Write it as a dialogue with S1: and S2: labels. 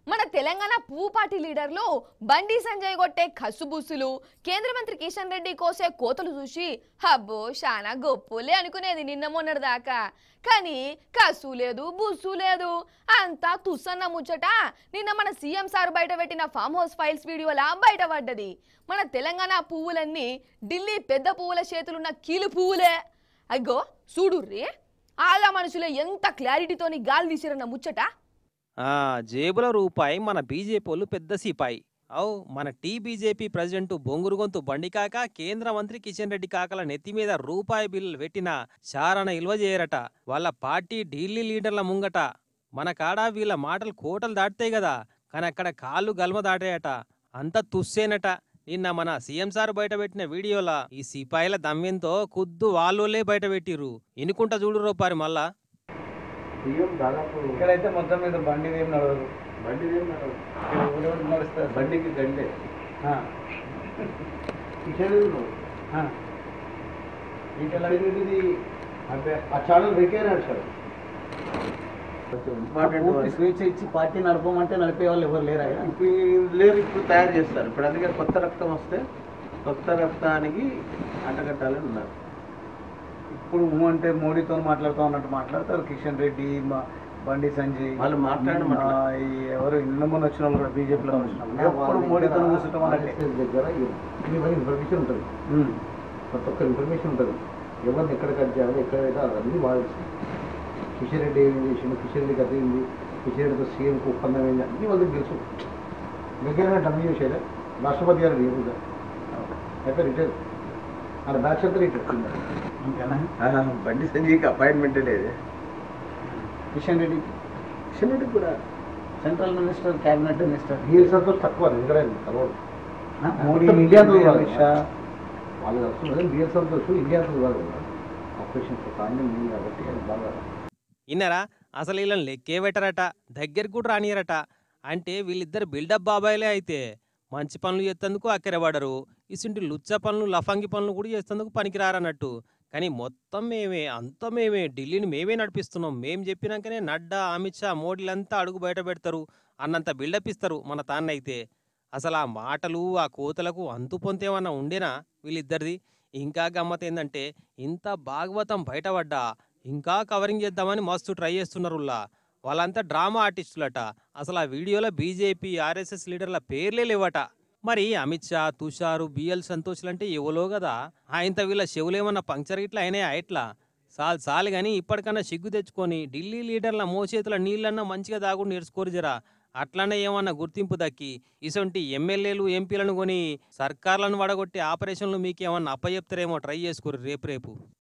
S1: మన తెలంగాణ పువ్వు పార్టీ లీడర్లు బండి సంజయ్ కొట్టే కసుబుసులు కేంద్ర మంత్రి కిషన్ రెడ్డి కోసే కోతలు చూసి హబ్బో శానా గొప్పులే అనుకునేది నిన్న మొన్నటి దాకా కానీ కసు లేదు బుస్సు లేదు అంతా తుస్సన్న ముచ్చట నిన్న మన సీఎం సార్ బయట పెట్టిన ఫామ్ హౌస్ ఫైల్స్ వీడియోలా బయటపడ్డది మన తెలంగాణ పువ్వులన్నీ ఢిల్లీ పెద్ద పువ్వుల చేతులున్న కీలు పువ్వులే అగ్గో చూడుర్రి ఆలా మనుషులే ఎంత క్లారిటీతోని గాలి విసిరన్న ముచ్చట
S2: ఆ జేబుల రూపాయి మన బీజేపీ వాళ్ళు పెద్ద సిపాయి అవు మన టీ బీజేపీ ప్రెసిడెంట్ బొంగురు గొంతు బండి కాక కేంద్ర మంత్రి కిషన్ రెడ్డి కాకల నెత్తి మీద రూపాయి బిల్లులు పెట్టిన చారణ ఇల్వ చేయరట వాళ్ళ పార్టీ ఢిల్లీ లీడర్ల ముంగట మన కాడ వీళ్ళ మాటలు కోటలు దాటుతాయి కదా కానీ అక్కడ కాళ్ళు గల్మ దాటాయట అంత తుస్సేనట నిన్న మన సీఎం సార్ బయట పెట్టిన వీడియోలా ఈ సిపాయిల దమ్యంతో కుద్దు వాళ్ళోలే బయట పెట్టిర్రు ఇనుకుంటా చూడు రూపారి మళ్ళా
S3: బియ్యం దాదాపు
S4: ఇక్కడైతే మొత్తం మీద బండి ఏం నడవదు
S3: బండి ఏం నడవదు.
S4: ఊరేగింపు నడుస్తుంది
S3: బండికి గండే
S4: ఆ,
S3: కిషన్
S4: ఆ.
S3: ఇది అంటే ఆ ఛానల్ పెట్టారు సార్
S4: పూర్తి స్వేచ్ఛ ఇచ్చి పార్టీ నడపమంటే నడిపే వాళ్ళు ఎవరు లేరా ఇక్కడ?
S3: ఇప్పుడు లేరు ఇప్పుడు తయారు చేస్తారు ఇప్పుడు అందుకే కొత్త రక్తం వస్తే కొత్త రక్తానికి అంటగట్టాలని ఉన్నారు
S4: ఇప్పుడు ఊ అంటే మోడీతో మాట్లాడుతూ ఉన్నట్టు మాట్లాడతారు కిషన్ రెడ్డి మా- బండి సంజయ్
S3: వాళ్ళు మాట్లాడడం
S4: ఆ, ఈ ఎవరు నిన్న మొన్న వచ్చిన వాళ్ళు కూడా బీజేపీలో వచ్చిన వాళ్ళు. ఎప్పుడు మోడీతో కూర్చుంటాం అన్నట్టే
S3: దగ్గర ఇవన్నీ ఇన్ఫర్మేషన్ ఉంటుంది
S4: ఉమ్.
S3: ప్రతి ఒక్క ఇన్ఫర్మేషన్ ఉంటుంది ఎవరిని ఎక్కడ కట్ చేయాలి ఎక్కడ పెట్టాలి అన్నీ బాగా తెలుసు. కిషన్ రెడ్డి ఏం చేసిండు కిషన్ రెడ్డి కథ ఏంది కిషన్ రెడ్డితో సీఎంకి ఒప్పందం ఏంది అన్నీ వాళ్ళకి తెలుసు దగ్గర డమ్మి చేసేదే రాష్ట్రపతి గారు లేదు అయితే రిటైర్ ఆయన బ్యాచ్ అంతా రిటైర్
S4: అంతేనా
S3: బండి సంజయ్కి అపాయింట్మెంట్ లేదు
S4: కిషన్ రెడ్డి
S3: కిషన్ రెడ్డి కూడా
S4: సెంట్రల్ మినిస్టర్ క్యాబినెట్ మినిస్టర్
S3: వీల్ సంతోష్ తక్కువ ఇక్కడ కలవడు
S4: మోడీ
S3: మొత్తం ఇండియాతో
S4: మోడీ,
S3: కాదు.
S4: అమిత్ షా
S3: వాళ్ళు వస్తున్నారు బిఎల్ సంతోష్ ఇండియాతో కాదు ఆపరేషన్ కానీ ఉంది కాబట్టి అది బాగా
S2: ఇన్నరా అసలు వీళ్ళని లెక్కే పెట్టరట దగ్గరికి కూడా రానియరట అంటే వీళ్ళిద్దరు బిల్డప్ బాబాయిలే అయితే మంచి పనులు చేస్తేందుకు అక్కరపడరు ఇసుంటి లుచ్చ పనులు లఫంగి పనులు కూడా చేస్తేందుకు పనికిరారన్నట్టు కానీ మొత్తం మేమే అంత మేమే ఢిల్లీని మేమే నడిపిస్తున్నాం మేం చెప్పినాకనే నడ్డా అమిత్ షా మోడీలంతా అడుగు బయట పెడతారు అన్నంత బిల్డప్ ఇస్తారు మన తాన్నైతే అసలు ఆ మాటలు ఆ కోతలకు అంతు పొంతేమన్నా ఉండేనా వీళ్ళిద్దరిది ఇంకా గమ్మత్ ఏంటంటే ఇంత భాగవతం బయటపడ్డా ఇంకా కవరింగ్ చేద్దామని మస్తు ట్రై చేస్తున్నారు ఉల్లా. వాళ్ళంతా డ్రామా ఆర్టిస్టులట అసలు ఆ వీడియోలో బీజేపీ ఆర్ఎస్ఎస్ లీడర్ల పేర్లే లేవట మరి అమిత్ షా తుషారు బిఎల్ సంతోష్లు అంటే ఎవలో కదా ఆయనతో వీళ్ళ చెవులేమన్నా పంక్చర్ ఇట్లా అయినాయా ఎట్లా చాలు చాలు కానీ ఇప్పటికన్నా సిగ్గు తెచ్చుకొని ఢిల్లీ లీడర్ల మోచేతుల నీళ్ళన్నా మంచిగా దాగుడు నేర్చుకోరు జరా అట్లనే ఏమన్నా గుర్తింపు దక్కి ఇసొంటి ఎమ్మెల్యేలు ఎంపీలను కొని సర్కార్లను వడగొట్టి ఆపరేషన్లు మీకేమన్నా అప్పచెప్తారేమో ట్రై చేసుకోరు రేపు రేపు